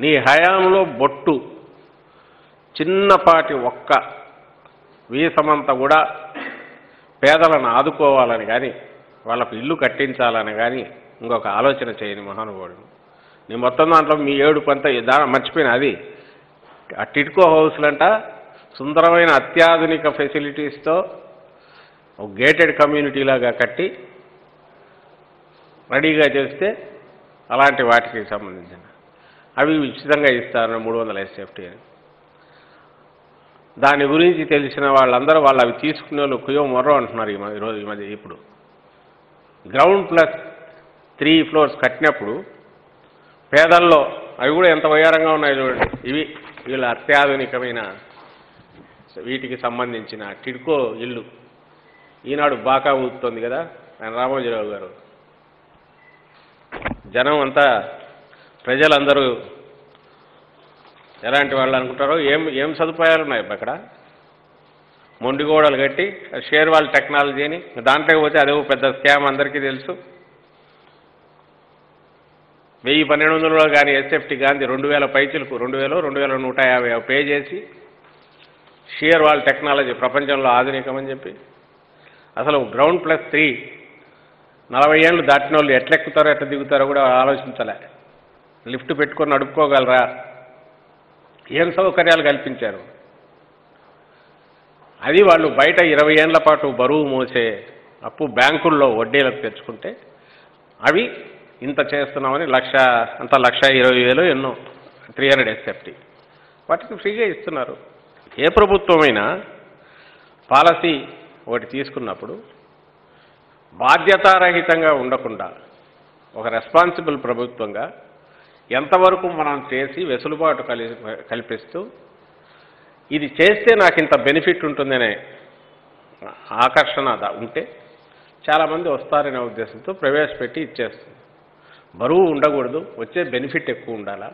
నీ హయాంలో బొట్టు చిన్నపాటి ఒక్క వీసమంతా కూడా పేదలను ఆదుకోవాలని కానీ వాళ్ళకు ఇల్లు కట్టించాలని కానీ ఇంకొక ఆలోచన చేయని మహానుభావుడు నీ మొత్తం దాంట్లో మీ ఏడు పంత దా మర్చిపోయిన అది ఆ టిడ్కో హౌస్లంట సుందరమైన అత్యాధునిక ఫెసిలిటీస్తో ఒక గేటెడ్ కమ్యూనిటీ లాగా కట్టి రెడీగా చేస్తే అలాంటి వాటికి సంబంధించిన అవి ఉచితంగా ఇస్తారు మూడు వందల ఎస్ఎఫ్టీ అని దాని గురించి తెలిసిన వాళ్ళందరూ వాళ్ళు అవి తీసుకునే వాళ్ళు కుయో మొర్రో అంటున్నారు ఈ మ- ఈరోజు ఈ మధ్య ఇప్పుడు గ్రౌండ్ ప్లస్ త్రీ ఫ్లోర్స్ కట్టినప్పుడు పేదల్లో అవి కూడా ఎంత వయారంగా ఉన్నాయి చూడండి ఇవి వీళ్ళ అత్యాధునికమైన వీటికి సంబంధించిన టిడ్కో ఇల్లు ఈనాడు బాకా ఊపుతోంది కదా ఆయన రామోజీరావు గారు జనం అంతా ప్రజలందరూ ఎలాంటి వాళ్ళు అనుకుంటారో ఏం ఏం సదుపాయాలు ఉన్నాయి అక్కడ మొండి గోడలు కట్టి షేర్ వాళ్ళ టెక్నాలజీని దాంట్లోకి పోతే అదే పెద్ద స్కామ్ అందరికీ తెలుసు వెయ్యి పన్నెండు వందలలో కానీ ఎస్ఎఫ్టీ గాంధీ రెండు వేల పైచులకు రెండు వేలు రెండు వేల నూట యాభై పే చేసి షేర్ వాళ్ళ టెక్నాలజీ ప్రపంచంలో ఆధునికమని చెప్పి అసలు గ్రౌండ్ ప్లస్ త్రీ నలభై ఏళ్ళు దాటిన వాళ్ళు ఎట్లెక్కుతారో ఎట్లా దిగుతారో కూడా ఆలోచించలే లిఫ్ట్ పెట్టుకొని నడుపుకోగలరా ఏం సౌకర్యాలు కల్పించారు అది వాళ్ళు బయట ఇరవై ఏళ్ల పాటు బరువు మోసే అప్పు బ్యాంకుల్లో వడ్డీలకు తెచ్చుకుంటే అవి ఇంత చేస్తున్నామని లక్ష అంత లక్ష ఇరవై వేలు ఎన్నో త్రీ హండ్రెడ్ ఎస్ఎఫ్టీ వాటికి ఫ్రీగా ఇస్తున్నారు ఏ ప్రభుత్వమైనా పాలసీ ఒకటి తీసుకున్నప్పుడు బాధ్యతారహితంగా ఉండకుండా ఒక రెస్పాన్సిబుల్ ప్రభుత్వంగా ఎంతవరకు మనం చేసి వెసులుబాటు కలి కల్పిస్తూ ఇది చేస్తే నాకు ఇంత బెనిఫిట్ ఉంటుందనే ఆకర్షణ దా- ఉంటే చాలామంది వస్తారనే ఉద్దేశంతో ప్రవేశపెట్టి ఇచ్చేస్తుంది బరువు ఉండకూడదు వచ్చే బెనిఫిట్ ఎక్కువ ఉండాలా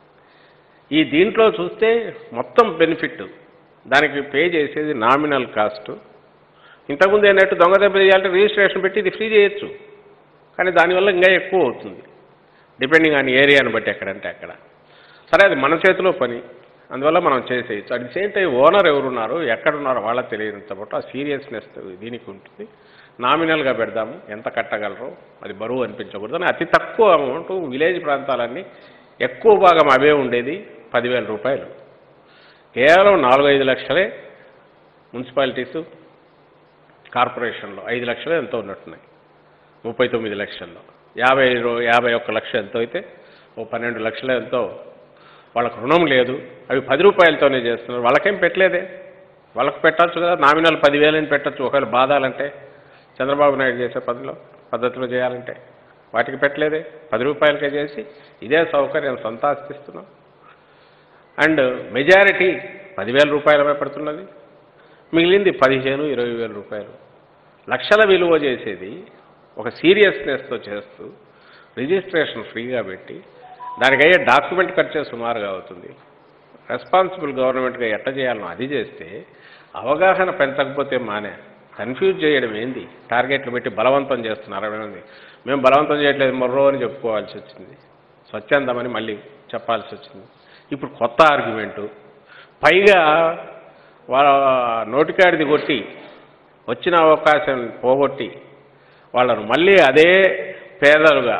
ఈ దీంట్లో చూస్తే మొత్తం బెనిఫిట్ దానికి పే చేసేది నామినల్ కాస్ట్ ఇంతకుముందు ఏంటంటే దొంగ దెబ్బ చేయాలంటే రిజిస్ట్రేషన్ పెట్టి ఇది ఫ్రీ చేయొచ్చు కానీ దానివల్ల ఇంకా ఎక్కువ అవుతుంది డిపెండింగ్ ఆన్ ఏరియాని బట్టి ఎక్కడంటే అక్కడ సరే అది మన చేతిలో పని అందువల్ల మనం చేసేయచ్చు at the same time owner ఎవరున్నారు ఎక్కడున్నారో వాళ్ళకి తెలియనంతపాటు ఆ సీరియస్నెస్ దీనికి ఉంటుంది నామినల్గా పెడదాము ఎంత కట్టగలరో అది బరువు అనిపించకూడదు అని అతి తక్కువ అమౌంట్ విలేజ్ ప్రాంతాలన్నీ ఎక్కువ భాగం అవే ఉండేది పదివేల రూపాయలు కేవలం నాలుగు ఐదు లక్షలే మున్సిపాలిటీసు కార్పొరేషన్లో ఐదు లక్షలు ఎంతో ఉన్నట్టున్నాయి ముప్పై తొమ్మిది లక్షల్లో యాభై రూ- యాభై ఒక్క లక్ష ఎంతో అయితే ఓ పన్నెండు లక్షలు ఎంతో వాళ్ళకు రుణం లేదు అవి పది రూపాయలతోనే చేస్తున్నారు వాళ్ళకేం పెట్టలేదే వాళ్ళకు పెట్టచ్చు కదా నామినల్ పదివేలని పెట్టచ్చు ఒకవేళ బాధాలంటే చంద్రబాబు నాయుడు చేసే పదిలో పద్ధతిలో చేయాలంటే వాటికి పెట్టలేదే పది రూపాయలకే చేసి ఇదే సౌకర్యం సంతాస్తిస్తున్నాం అండ్ మెజారిటీ పదివేల రూపాయలమే పడుతున్నది మిగిలింది పదిహేను ఇరవై వేల రూపాయలు లక్షల విలువ చేసేది ఒక సీరియస్నెస్తో చేస్తూ రిజిస్ట్రేషన్ ఫ్రీగా పెట్టి దానికి అయ్యే డాక్యుమెంట్ ఖర్చే సుమారుగా అవుతుంది రెస్పాన్సిబుల్ గవర్నమెంట్గా ఎట్ట చేయాలనో అది చేస్తే అవగాహన పెంచకపోతే మానే కన్ఫ్యూజ్ చేయడం ఏంది టార్గెట్లు పెట్టి బలవంతం చేస్తున్నారు అరవై మంది మేము బలవంతం చేయట్లేదు మొర్రో అని చెప్పుకోవాల్సి వచ్చింది స్వచ్ఛందమని మళ్ళీ చెప్పాల్సి వచ్చింది ఇప్పుడు కొత్త ఆర్గ్యుమెంటు పైగా వాళ్ళ నోటికాడిది కొట్టి వచ్చిన అవకాశం పోగొట్టి వాళ్ళను మళ్ళీ అదే పేదలుగా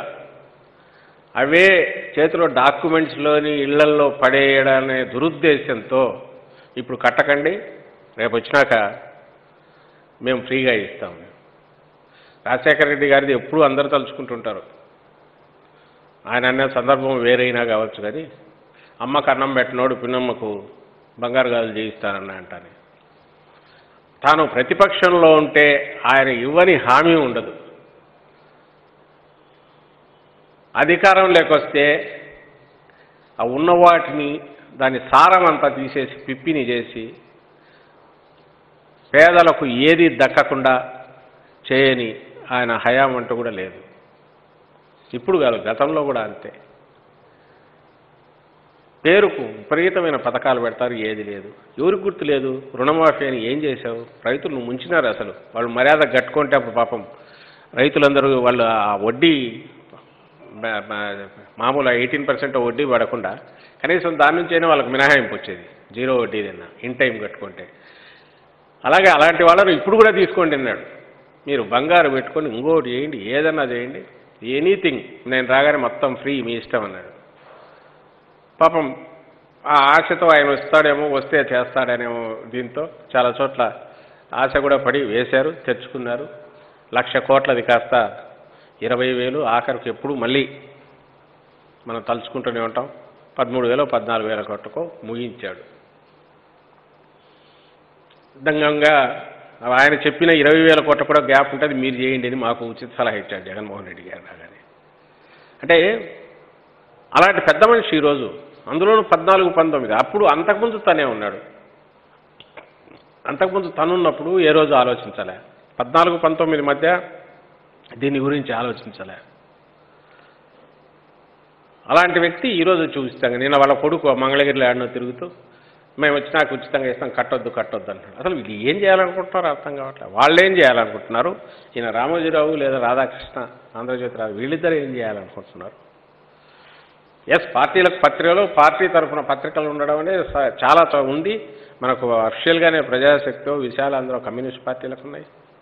అవే చేతిలో డాక్యుమెంట్స్లోని ఇళ్లల్లో పడేయడనే దురుద్దేశంతో ఇప్పుడు కట్టకండి రేపు వచ్చినాక మేము ఫ్రీగా ఇస్తాం రాజశేఖర రెడ్డి గారిది ఎప్పుడు అందరూ తలుచుకుంటుంటారు ఆయన అనే సందర్భం వేరైనా కావచ్చు కానీ అమ్మకు అన్నం పెట్టినోడు పిన్నమ్మకు బంగారు గాజులు చేయిస్తానన్న అంటాను తాను ప్రతిపక్షంలో ఉంటే ఆయన ఇవ్వని హామీ ఉండదు అధికారం లేకొస్తే ఆ ఉన్న వాటిని దాని సారం అంతా తీసేసి పిప్పిని చేసి పేదలకు ఏది దక్కకుండా చేయని ఆయన హయాం అంటూ కూడా లేదు ఇప్పుడు కాదు గతంలో కూడా అంతే పేరుకు విపరీతమైన పథకాలు పెడతారు ఏది లేదు ఎవరికి గుర్తు లేదు రుణమాఫీ అని ఏం చేశావు రైతులను ముంచినారు అసలు వాళ్ళు మర్యాద కట్టుకుంటే అప్పుడు పాపం రైతులందరూ వాళ్ళు ఆ వడ్డీ బ- బ- మామూలు ఎయిటీన్ పర్సెంట్ వడ్డీ పడకుండా కనీసం దాని నుంచైనా వాళ్ళకి మినహాయింపు వచ్చేది జీరో వడ్డీ తిన్నా ఇన్ టైం కట్టుకుంటే అలాగే అలాంటి వాళ్ళను ఇప్పుడు కూడా తీసుకోండి అన్నాడు మీరు బంగారు పెట్టుకొని ఇంకోటి చేయండి ఏదన్నా చేయండి ఎనీథింగ్ నేను రాగానే మొత్తం ఫ్రీ మీ ఇష్టం అన్నాడు పాపం ఆ ఆశతో ఆయన వస్తాడేమో వస్తే చేస్తాడనేమో దీంతో చాలా చోట్ల ఆశ కూడా పడి వేశారు తెచ్చుకున్నారు లక్ష కోట్లది కాస్త ఇరవై వేలు ఆఖరికి ఎప్పుడు మళ్ళీ మనం తలుచుకుంటూనే ఉంటాం పదమూడు వేలు పద్నాలుగు వేల కోట్లకో ముగించాడు దంగంగా ఆయన చెప్పిన ఇరవై వేల కోట్ల కూడా గ్యాప్ ఉంటుంది మీరు చేయండి అని మాకు ఉచిత సలహా ఇచ్చాడు జగన్మోహన్ రెడ్డి గారు రాగానే అంటే అలాంటి పెద్ద మనిషి ఈరోజు అందులోనూ పద్నాలుగు పంతొమ్మిది అప్పుడు అంతకుముందు తనే ఉన్నాడు అంతకుముందు తనున్నప్పుడు ఏ రోజు ఆలోచించలే పద్నాలుగు పంతొమ్మిది మధ్య దీని గురించి ఆలోచించలే అలాంటి వ్యక్తి ఈరోజు చూపిస్తాங்க నిన్న వాళ్ళ కొడుకు మంగళగిరిలో ఆడిన తిరుగుతూ మేము వచ్చినాక ఉచితంగా ఇస్తాం కట్టొద్దు కట్టొద్దు అంటాడు అసలు వీళ్ళు ఏం చేయాలనుకుంటున్నారో అర్థం కావట్లేదు వాళ్ళు ఏం చేయాలనుకుంటున్నారు ఈయన రామోజీరావు లేదా రాధాకృష్ణ ఆంధ్రజ్యోతి రావు వీళ్ళిద్దరు ఏం చేయాలనుకుంటున్నారు ఎస్ పార్టీలకు పత్రికలు పార్టీ తరఫున పత్రికలు ఉండడం అనేది స- చాలా చ- ఉంది మనకు అఫిషియల్గానే ప్రజాశక్తి విశాల అందులో కమ్యూనిస్ట్ పార్టీలకు ఉన్నాయి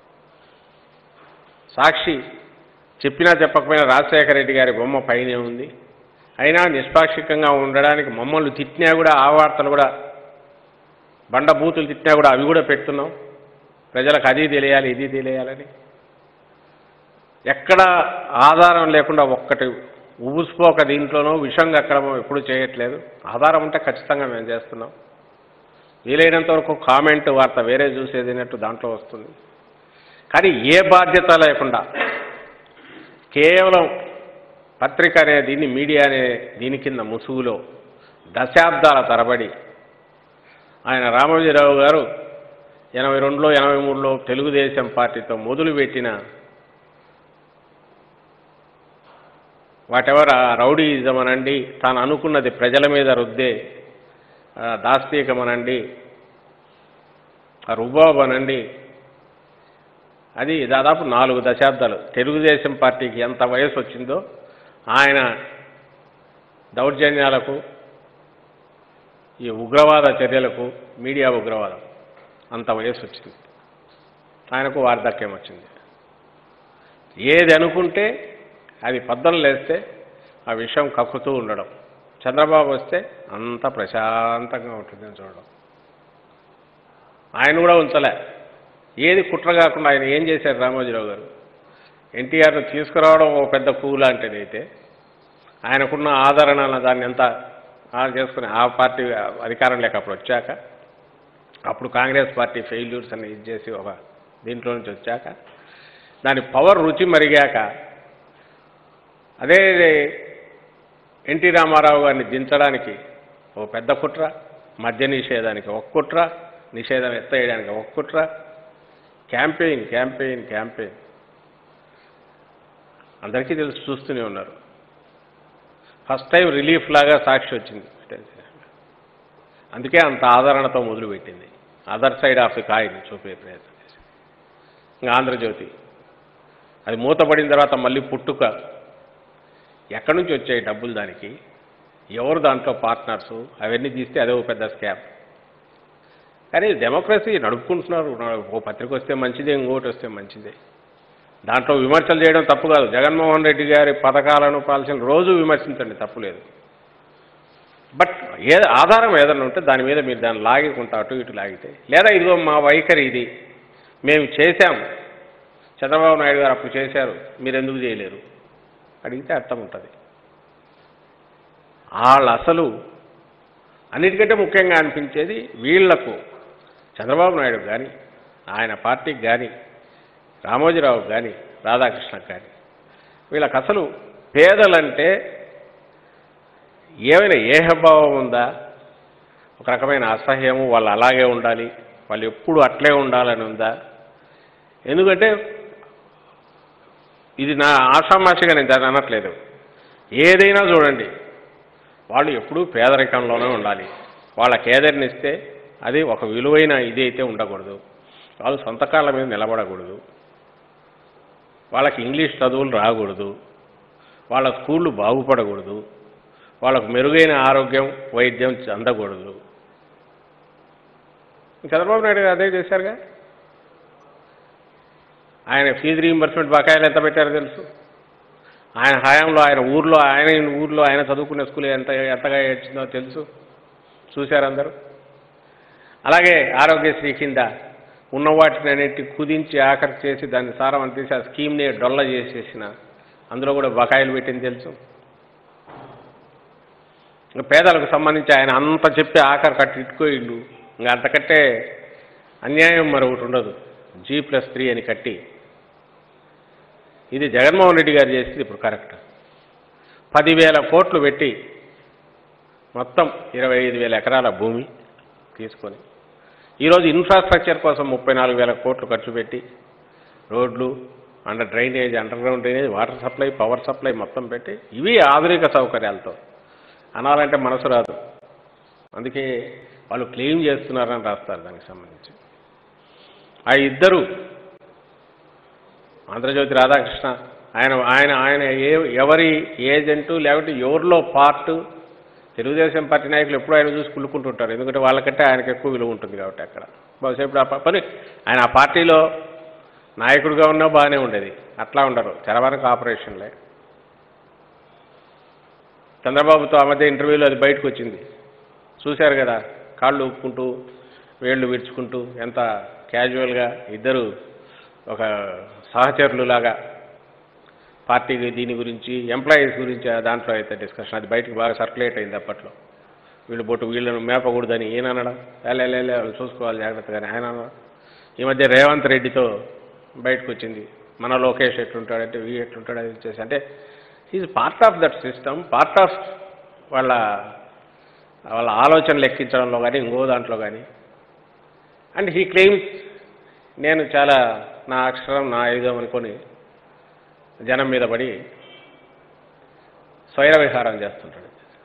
సాక్షి చెప్పినా చెప్పకపోయినా రాజశేఖర రెడ్డి గారి బొమ్మ పైనే ఉంది అయినా నిష్పాక్షికంగా ఉండడానికి మమ్మల్ని తిట్టినా కూడా ఆ వార్తలు కూడా బండ బూతులు తిట్టినా కూడా అవి కూడా పెడుతున్నాం ప్రజలకు అది తెలియాలి ఇది తెలియాలని ఎక్కడ ఆధారం లేకుండా ఒక్కటి ఊసిపోక దీంట్లోనో విషం అక్కడమో ఎప్పుడు చేయట్లేదు ఆధారం ఉంటే ఖచ్చితంగా మేము చేస్తున్నాం వీలైనంత వరకు కామెంట్ వార్త వేరే చూసేది అన్నట్టు దాంట్లో వస్తుంది కానీ ఏ బాధ్యత లేకుండా కేవలం పత్రిక అనే దీన్ని మీడియా అనే దీని కింద ముసుగులో దశాబ్దాల తరబడి ఆయన రామోజీరావు గారు ఎనభై రెండులో ఎనభై మూడులో తెలుగుదేశం పార్టీతో మొదలుపెట్టిన వాటెవర్ రౌడీయిజం అనండి తాను అనుకున్నది ప్రజల మీద రుద్దే ఆ, దాస్తికం అనండి ఆ రుబాబ్ అనండి అది దాదాపు నాలుగు దశాబ్దాలు తెలుగుదేశం పార్టీకి ఎంత వయసు వచ్చిందో ఆయన దౌర్జన్యాలకు ఈ ఉగ్రవాద చర్యలకు మీడియా ఉగ్రవాదం అంత వయసు వచ్చింది ఆయనకు వార్ధక్యం వచ్చింది ఏది అనుకుంటే అది పద్దలు లేస్తే ఆ విషయం కక్కుతూ ఉండడం చంద్రబాబు వస్తే అంత ప్రశాంతంగా ఉంటుందని చూడడం ఆయన కూడా ఉంచలే ఏది కుట్ర కాకుండా ఆయన ఏం చేశారు రామోజీరావు గారు ఎన్టీఆర్ను తీసుకురావడం ఒక పెద్ద పువ్వు లాంటిది అయితే ఆయనకున్న ఆదరణ అన్న దాన్ని ఎంత ఆ చేసుకుని ఆ పార్టీ అధికారం లేక అప్పుడు వచ్చాక అప్పుడు కాంగ్రెస్ పార్టీ ఫెయిల్యూర్స్ అని ఇది చేసి ఒక దీంట్లో నుంచి వచ్చాక దాని పవర్ రుచి మరిగాక అదే ఎన్టీ రామారావు గారిని దించడానికి ఓ పెద్ద కుట్ర మద్య నిషేధానికి ఒక కుట్ర నిషేధం ఎత్తేయడానికి ఒక కుట్ర క్యాంపెయిన్ క్యాంపెయిన్ క్యాంపెయిన్ అందరికీ తెలుసు చూస్తూనే ఉన్నారు ఫస్ట్ టైం రిలీఫ్ లాగా సాక్షి వచ్చింది అందుకే అంత ఆదరణతో మొదలుపెట్టింది other side of the coin చూపే ప్రయత్నం చేసింది ఇంకా ఆంధ్రజ్యోతి అది మూతపడిన తర్వాత మళ్ళీ పుట్టుక ఎక్కడి నుంచి వచ్చాయి డబ్బులు దానికి ఎవరు దాంట్లో పార్ట్నర్సు అవన్నీ తీస్తే అదే ఒక పెద్ద స్కామ్ కానీ డెమోక్రసీ నడుపుకుంటున్నారు ఓ పత్రిక వస్తే మంచిదే ఇంకోటి వస్తే మంచిదే దాంట్లో విమర్శలు చేయడం తప్పు కాదు జగన్మోహన్ రెడ్డి గారి పథకాలను పాలసీలను రోజు విమర్శించండి తప్పులేదు బట్ ఏ ఆధారం ఏదైనా ఉంటే దాని మీద మీరు దాన్ని లాగేకుంటా అటు ఇటు లాగితే లేదా ఇదిగో మా వైఖరి ఇది మేము చేశాం చంద్రబాబు నాయుడు గారు అప్పుడు చేశారు మీరు ఎందుకు చేయలేరు అడిగితే అర్థం ఉంటుంది వాళ్ళు అసలు అన్నిటికంటే ముఖ్యంగా అనిపించేది వీళ్లకు చంద్రబాబు నాయుడు కానీ ఆయన పార్టీకి కానీ రామోజీరావు కానీ రాధాకృష్ణకు కానీ వీళ్ళకి అసలు పేదలంటే ఏమైనా ఏహభావం ఉందా ఒక రకమైన అసహ్యము వాళ్ళు అలాగే ఉండాలి వాళ్ళు ఎప్పుడు అట్లే ఉండాలని ఉందా ఎందుకంటే ఇది నా ఆషామాషిగా నేను దాన్ని అనట్లేదు ఏదైనా చూడండి వాళ్ళు ఎప్పుడూ పేదరికంలోనే ఉండాలి వాళ్ళకి ఏదైనా ఇస్తే అది ఒక విలువైన ఇది అయితే ఉండకూడదు వాళ్ళు సొంత కాళ్ళ మీద నిలబడకూడదు వాళ్ళకి ఇంగ్లీష్ చదువులు రాకూడదు వాళ్ళ స్కూళ్ళు బాగుపడకూడదు వాళ్ళకు మెరుగైన ఆరోగ్యం వైద్యం అందకూడదు చంద్రబాబు నాయుడు గారు అదే చేశారుగా ఆయన ఫీజు రీయింబర్స్మెంట్ బకాయిలు ఎంత పెట్టారో తెలుసు ఆయన హయాంలో ఆయన ఊర్లో ఆయన ఊర్లో ఆయన చదువుకునే స్కూల్ ఎంత ఎంతగా ఏడ్చిందో తెలుసు చూశారు అందరూ అలాగే ఆరోగ్యశ్రీ కింద ఉన్న వాటిని అన్నిటి కుదించి ఆఖరి చేసి దాన్ని సారం తీసి ఆ స్కీమ్ని డొల్ల చేసేసిన అందులో కూడా బకాయిలు పెట్టింది తెలుసు ఇంకా పేదలకు సంబంధించి ఆయన అంత చెప్పి ఆఖరి కట్టి ఇట్టుకో ఇల్లు ఇంకా అంతకంటే అన్యాయం మరొకటి ఉండదు జీ ప్లస్ త్రీ అని కట్టి ఇది జగన్మోహన్ రెడ్డి గారు చేసింది ఇప్పుడు కరెక్ట్ పదివేల కోట్లు పెట్టి మొత్తం ఇరవై ఐదు వేల ఎకరాల భూమి తీసుకొని ఈరోజు ఇన్ఫ్రాస్ట్రక్చర్ కోసం ముప్పై నాలుగు వేల కోట్లు ఖర్చు పెట్టి రోడ్లు under drainage underground drainage water supply power supply మొత్తం పెట్టి ఇవి ఆధునిక సౌకర్యాలతో అనాలంటే మనసు రాదు అందుకే వాళ్ళు క్లెయిమ్ చేస్తున్నారని రాస్తారు దానికి సంబంధించి ఆ ఇద్దరు ఆంధ్రజ్యోతి రాధాకృష్ణ ఆయన ఆయన ఆయన ఏ ఎవరి ఏజెంటు లేకపోతే ఎవరిలో పార్ట్ తెలుగుదేశం పార్టీ నాయకులు ఎప్పుడు ఆయన చూసి కుళ్ళుకుంటుంటారు ఎందుకంటే వాళ్ళకంటే ఆయనకు ఎక్కువ విలువ ఉంటుంది కాబట్టి అక్కడ బహుశా ఇప్పుడు ఆ ప- పని ఆయన ఆ పార్టీలో నాయకుడిగా ఉన్నా బాగానే ఉండేది అట్లా ఉండరు చరవానికి ఆపరేషన్లే చంద్రబాబుతో ఆ మధ్య ఇంటర్వ్యూలో అది బయటకు వచ్చింది చూశారు కదా కాళ్ళు ఊపుకుంటూ వేళ్ళు విడుచుకుంటూ ఎంత క్యాజువల్గా ఇద్దరు ఒక సహచరులులాగా పార్టీకి దీని గురించి ఎంప్లాయీస్ గురించి ఆ దాంట్లో అయితే డిస్కషన్ అది బయటకు బాగా సర్క్యులేట్ అయింది అప్పట్లో వీళ్ళు బొట్టు వీళ్ళను మేపకూడదని ఈయన అనడం లే లే, లే వాళ్ళు చూసుకోవాలి జాగ్రత్తగానే ఆయన అనడం ఈ మధ్య రేవంత్ రెడ్డితో బయటకు వచ్చింది మన లోకేష్ ఎట్లుంటాడంటే వీ ఎట్లుంటాడు అది చేసి అంటే is part of that system part of వాళ్ళ వాళ్ళ ఆలోచనలు ఎక్కించడంలో కానీ ఇంకో దాంట్లో కానీ అండ్ హీ క్లెయిమ్స్ నేను చాలా నా అక్షరం నా ఆయుధం అనుకొని జనం మీద పడి స్వైర విహారం చేస్తుంటాడు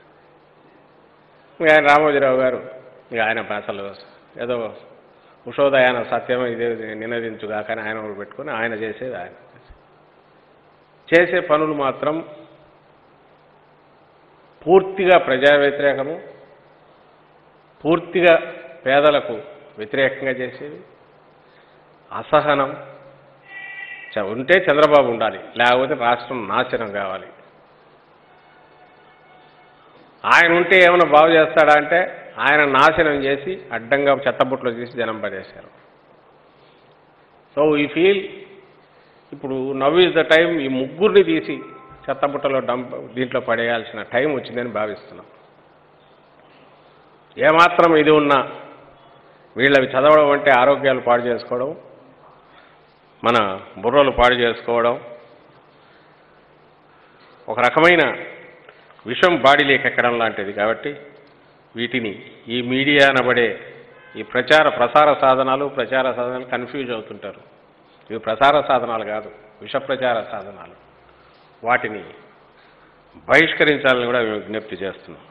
ఇంకా ఆయన రామోజీరావు గారు ఇక ఆయన అసలు ఏదో ఉషోదయాన సత్యం ఇదే నినదించుగా కానీ ఆయన ఒకటి పెట్టుకొని ఆయన చేసేది ఆయన చేసే పనులు మాత్రం పూర్తిగా ప్రజా వ్యతిరేకము పూర్తిగా పేదలకు వ్యతిరేకంగా చేసేది అసహనం చ- ఉంటే చంద్రబాబు ఉండాలి లేకపోతే రాష్ట్రం నాశనం కావాలి ఆయన ఉంటే ఏమైనా బాగు చేస్తాడా అంటే ఆయన నాశనం చేసి అడ్డంగా చెత్తబుట్లో తీసి జనం పడేశారు సో ఈ ఫీల్ ఇప్పుడు నవ్ ఇస్ ద టైం ఈ ముగ్గురిని తీసి చెత్తబుట్టలో డంప్ దీంట్లో పడేయాల్సిన టైం వచ్చిందని భావిస్తున్నాం ఏమాత్రం ఇది ఉన్నా వీళ్ళవి చదవడం అంటే ఆరోగ్యాలు పాడు చేసుకోవడం మన బుర్రలు పాడు చేసుకోవడం ఒక రకమైన విషం బాడీలోకి ఎక్కడం లాంటిది కాబట్టి వీటిని ఈ మీడియా అనబడే ఈ ప్రచార ప్రసార సాధనాలు ప్రచార సాధనాలు కన్ఫ్యూజ్ అవుతుంటారు ఇవి ప్రసార సాధనాలు కాదు విష ప్రచార సాధనాలు వాటిని బహిష్కరించాలని కూడా విజ్ఞప్తి చేస్తున్నాం